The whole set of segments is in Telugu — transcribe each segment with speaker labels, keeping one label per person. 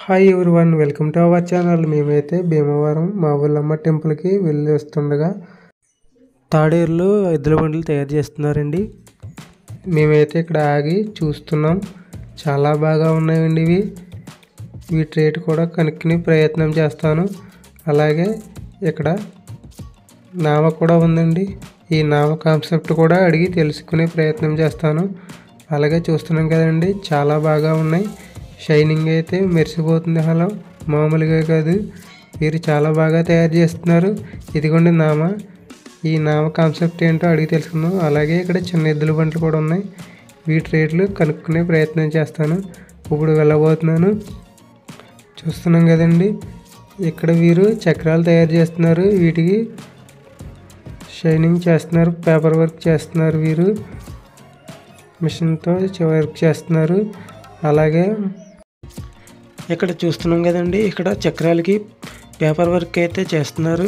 Speaker 1: Hi one welcome to our channel మేమైతే భీమవరం మా ఊళ్ళమ్మ టెంపుల్కి వెళ్ళి వస్తుండగా తాడేరులో ఎద్దుల బండ్లు తయారు చేస్తున్నారండి మేమైతే ఇక్కడ ఆగి చూస్తున్నాం చాలా బాగా ఉన్నాయండి ఇవి వీటి రేటు కూడా కనుక్కునే ప్రయత్నం చేస్తాను అలాగే ఇక్కడ నావ కూడా ఉందండి ఈ నావ కాన్సెప్ట్ కూడా అడిగి తెలుసుకునే ప్రయత్నం చేస్తాను అలాగే చూస్తున్నాం కదండి చాలా బాగా ఉన్నాయి షైనింగ్ అయితే మెరిసిపోతుంది హలో మామూలుగా కాదు వీరు చాలా బాగా తయారు చేస్తున్నారు ఇదిగోండి నామ ఈ నామ కాన్సెప్ట్ ఏంటో అడిగి తెలుసుకుందాం అలాగే ఇక్కడ చిన్న ఎద్దుల బండ్లు కూడా ఉన్నాయి వీటి రేట్లు కనుక్కునే ప్రయత్నం చేస్తాను ఇప్పుడు వెళ్ళబోతున్నాను చూస్తున్నాం కదండి ఇక్కడ వీరు చక్రాలు తయారు చేస్తున్నారు వీటికి షైనింగ్ చేస్తున్నారు పేపర్ వర్క్ చేస్తున్నారు వీరు మిషన్తో వర్క్ చేస్తున్నారు అలాగే ఇక్కడ చూస్తున్నాం కదండి ఇక్కడ చక్రాలకి పేపర్ వర్క్ అయితే చేస్తున్నారు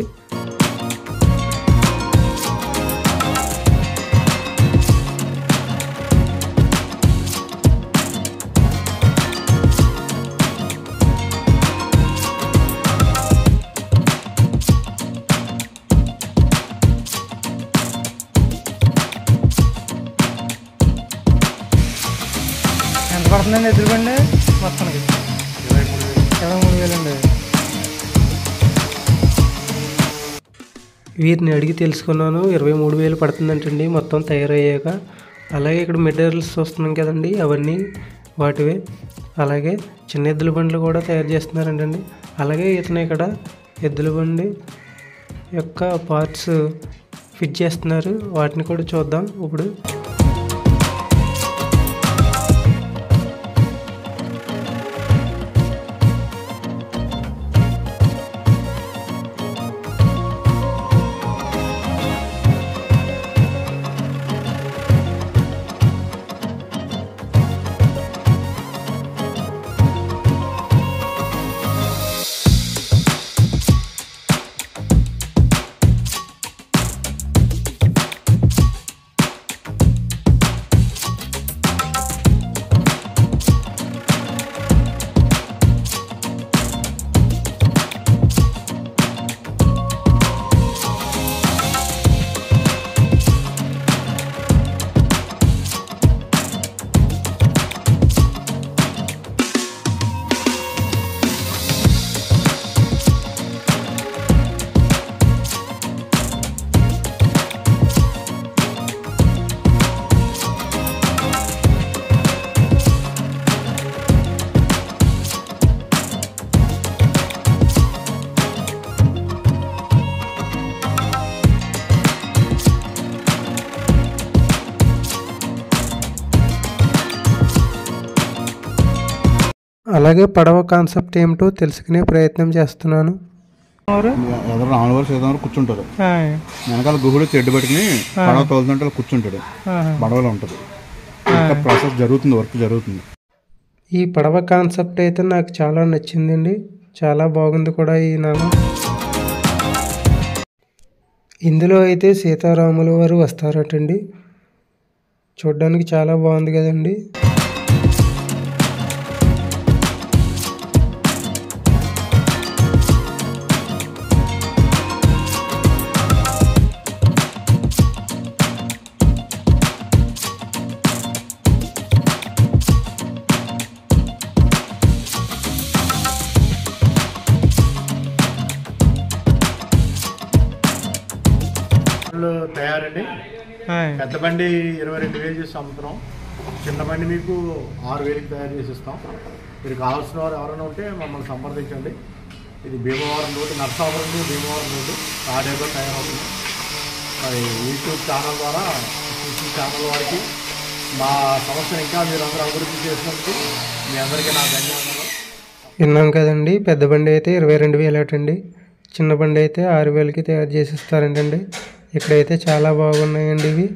Speaker 2: ఎంత పడుతుందండి ఎదురుబండి మొత్తానికి ఇరవై మూడు వేలండి
Speaker 1: వీరిని అడిగి తెలుసుకున్నాను ఇరవై మూడు వేలు పడుతుందంటండి మొత్తం తయారయ్యాక అలాగే ఇక్కడ మెటీరియల్స్ చూస్తున్నాం కదండి అవన్నీ వాటివే అలాగే చిన్న ఎద్దుల బండ్లు కూడా తయారు చేస్తున్నారంటండి అలాగే ఇతను ఇక్కడ ఎద్దుల బండి యొక్క పార్ట్స్ ఫిట్ చేస్తున్నారు వాటిని కూడా చూద్దాం ఇప్పుడు అలాగే పడవ కాన్సెప్ట్ ఏమిటో తెలుసుకునే ప్రయత్నం చేస్తున్నాను
Speaker 2: ఎవరు
Speaker 3: ఎదురు రాముల వారు సీతం వారు కూర్చుంటారు
Speaker 2: ఆయ్.
Speaker 3: వెనకాల గుహుడు చెడ్డు పెట్టుకుని పడవ తోలుతుంటే అలా కూర్చుంటాడు
Speaker 2: ఆహా.
Speaker 3: పడవలో ఉంటుంది ఇంకా ప్రాసెస్ జరుగుతుంది వర్క్ జరుగుతుంది
Speaker 1: ఈ పడవ కాన్సెప్ట్ అయితే నాకు చాలా నచ్చిందండి చాలా బాగుంది కూడా ఈ నామం ఇందులో అయితే సీతారాముల వారు వస్తారటండి చూడ్డానికి చాలా బాగుంది కదండి
Speaker 4: బండ్లు తయారండి
Speaker 2: ఆయ్.
Speaker 4: పెద్ద బండి ఇరవై రెండు వేలు చేసి అమ్ముతున్నాం చిన్న బండి మీకు ఆరు వేలకి తయారు చేసి ఇస్తాం మీరు కావాల్సిన వారు ఎవరైనా ఉంటే మమ్మల్ని సంప్రదించండి ఇది Bhimavaram road Narsapuram to Bhimavaram road తాడేలో తయారవుతుంది మరి యూట్యూబ్ ఛానల్ ద్వారా యూట్యూబ్ ఛానల్ వారికి మా సంస్థను ఇంకా మీరు అందరూ అభివృద్ధి చేసినందుకు మీ అందరికీ నా ధన్యవాదాలు
Speaker 1: విన్నాం కదండి పెద్ద బండి అయితే ఇరవై రెండు వేలు అటండి చిన్న బండి అయితే ఆరు వేలకి తయారు చేసి ఇస్తారంటండి ఇక్కడైతే చాలా బాగున్నాయండి ఇవి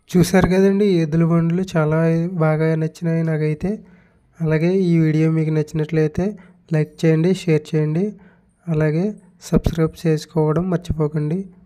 Speaker 1: చూసారు కదండి ఈ ఎద్దుల బండ్లు చాలా బాగా నచ్చినాయి నాకైతే అలాగే ఈ వీడియో మీకు నచ్చినట్లయితే లైక్ చేయండి షేర్ చేయండి అలాగే సబ్స్క్రైబ్ చేసుకోవడం మర్చిపోకండి